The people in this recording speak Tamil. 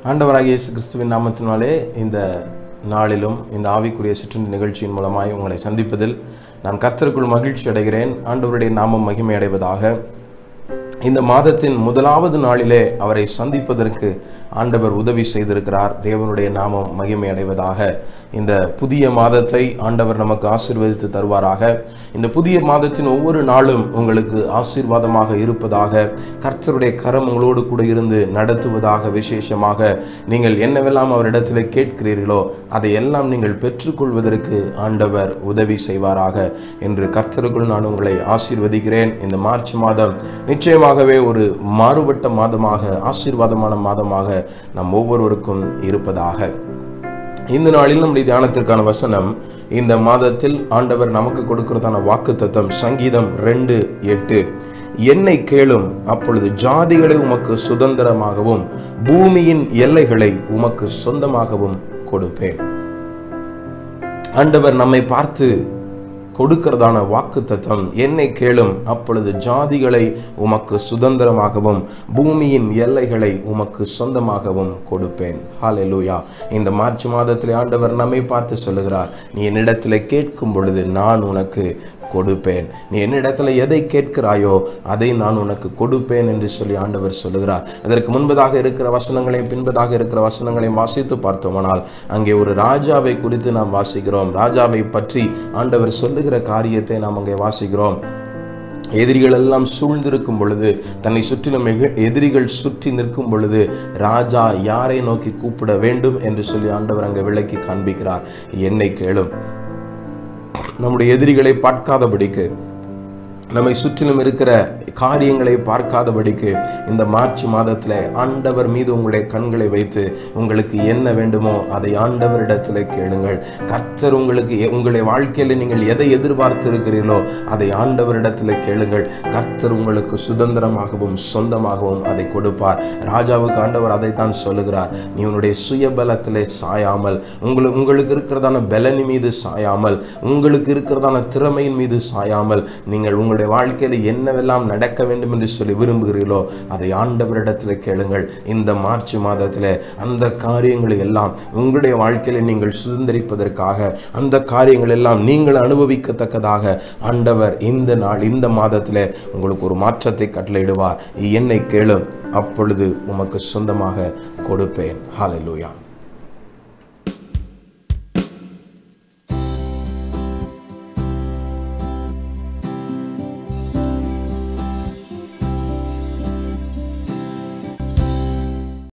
ஆண்டவராகிய இயேசு கிறிஸ்துவின் நாமத்தினாலே இந்த நாளிலும் இந்த ஆவிக்குரிய சிற்றுண்டி நிகழ்ச்சியின் மூலமாய் உங்களை சந்திப்பதில் நான் கர்த்தருக்குள் மகிழ்ச்சி அடைகிறேன் ஆண்டவருடைய நாமம் மகிமை அடைவதாக இந்த மாதத்தின் முதலாவது நாளிலே அவரை சந்திப்பதற்கு ஆண்டவர் உதவி செய்திருக்கிறார் தேவனுடைய நாமம் மகிமை அடைவதாக இந்த புதிய மாதத்தை ஆண்டவர் நமக்கு ஆசீர்வதித்து தருவாராக இந்த புதிய மாதத்தின் ஒவ்வொரு நாளும் உங்களுக்கு ஆசீர்வாதமாக இருப்பதாக கர்த்தருடைய கரம் உங்களோடு கூட இருந்து நடத்துவதாக விசேஷமாக நீங்கள் என்னவெல்லாம் அவரிடத்தில் கேட்கிறீர்களோ அதையெல்லாம் நீங்கள் பெற்றுக்கொள்வதற்கு ஆண்டவர் உதவி செய்வாராக என்று கர்த்தருக்குள் நான் உங்களை ஆசீர்வதிக்கிறேன் இந்த மார்ச் மாதம் நிச்சயமாகவே ஒரு மாறுபட்ட மாதமாக ஆசீர்வாதமான மாதமாக நம் ஒவ்வொருவருக்கும் இருப்பதாக இந்த நாளில் நம்முடைய தியானத்திற்கான வசனம் இந்த மாதத்தில் ஆண்டவர் நமக்கு கொடுக்கிறதான வாக்கு தத்தம் சங்கீதம் ரெண்டு எட்டு என்னை கேளும் அப்பொழுது ஜாதிகளை உமக்கு சுதந்திரமாகவும் பூமியின் எல்லைகளை உமக்கு சொந்தமாகவும் கொடுப்பேன் ஆண்டவர் நம்மை பார்த்து கொடுக்கிறதான வாக்கு தத்தம் என்னை கேளும் அப்பொழுது ஜாதிகளை உமக்கு சுதந்திரமாகவும் பூமியின் எல்லைகளை உமக்கு சொந்தமாகவும் கொடுப்பேன் ஹalleluya இந்த மார்ச் மாதத்திலே ஆண்டவர் நம்மை பார்த்து சொல்லுகிறார் நீ என்னிடத்தில் கேட்கும் பொழுது நான் உனக்கு கொடுப்பேன் நீ என்னிடத்துல எதை கேட்கிறாயோ அதை நான் உனக்கு கொடுப்பேன் என்று சொல்லி ஆண்டவர் சொல்லுகிறார் அதற்கு முன்பதாக இருக்கிற வசனங்களையும் பின்பதாக இருக்கிற வசனங்களையும் வாசித்து பார்த்தோமானால் அங்கே ஒரு ராஜாவை குறித்து நாம் வாசிக்கிறோம் ராஜாவை பற்றி ஆண்டவர் சொல்லுகிற காரியத்தை நாம் அங்கே வாசிக்கிறோம் எதிரிகள் எல்லாம் சூழ்ந்திருக்கும் பொழுது தன்னை சுற்றிலும் எக- எதிரிகள் சுற்றி நிற்கும் பொழுது ராஜா யாரை நோக்கி கூப்பிட வேண்டும் என்று சொல்லி ஆண்டவர் அங்கே விளக்கி காண்பிக்கிறார் என்னை கேளும் நம்முடைய எதிரிகளை பார்க்காதபடிக்கு நம்மை சுற்றிலும் இருக்கிற காரியங்களை பார்க்காதபடிக்கு இந்த மார்ச் மாதத்தில் ஆண்டவர் மீது உங்களுடைய கண்களை வைத்து உங்களுக்கு என்ன வேண்டுமோ அதை ஆண்டவரிடத்தில் கேளுங்கள் கர்த்தர் உங்களுக்கு எ- உங்களுடைய வாழ்க்கையில் நீங்கள் எதை எதிர்பார்த்து இருக்கிறீர்களோ அதை ஆண்டவரிடத்தில் கேளுங்கள் கர்த்தர் உங்களுக்கு சுதந்திரமாகவும் சொந்தமாகவும் அதை கொடுப்பார் ராஜாவுக்கு ஆண்டவர் அதைத்தான் சொல்லுகிறார் நீ உன்னுடைய சுயபலத்திலே சாயாமல் உங்களுக்கு உங்களுக்கு இருக்கிறதான பலனி மீது சாயாமல் உங்களுக்கு இருக்கிறதான திறமையின் மீது சாயாமல் நீங்கள் உங்களுடைய வாழ்க்கையில் என்னவெல்லாம் நடக்க வேண்டும் என்று சொல்லி விரும்புகிறீர்களோ அதை ஆண்டவரிடத்தில் கேளுங்கள் இந்த மார்ச் மாதத்தில் அந்த காரியங்களை எல்லாம் உங்களுடைய வாழ்க்கையில் நீங்கள் சுதந்திரிப்பதற்காக அந்த காரியங்கள் எல்லாம் நீங்கள் அனுபவிக்கத்தக்கதாக ஆண்டவர் இந்த நாள் இந்த மாதத்தில் உங்களுக்கு ஒரு மாற்றத்தை கட்டளையிடுவார் என்னை கேளும் அப்பொழுது உமக்கு சொந்தமாக கொடுப்பேன் ஹalleluya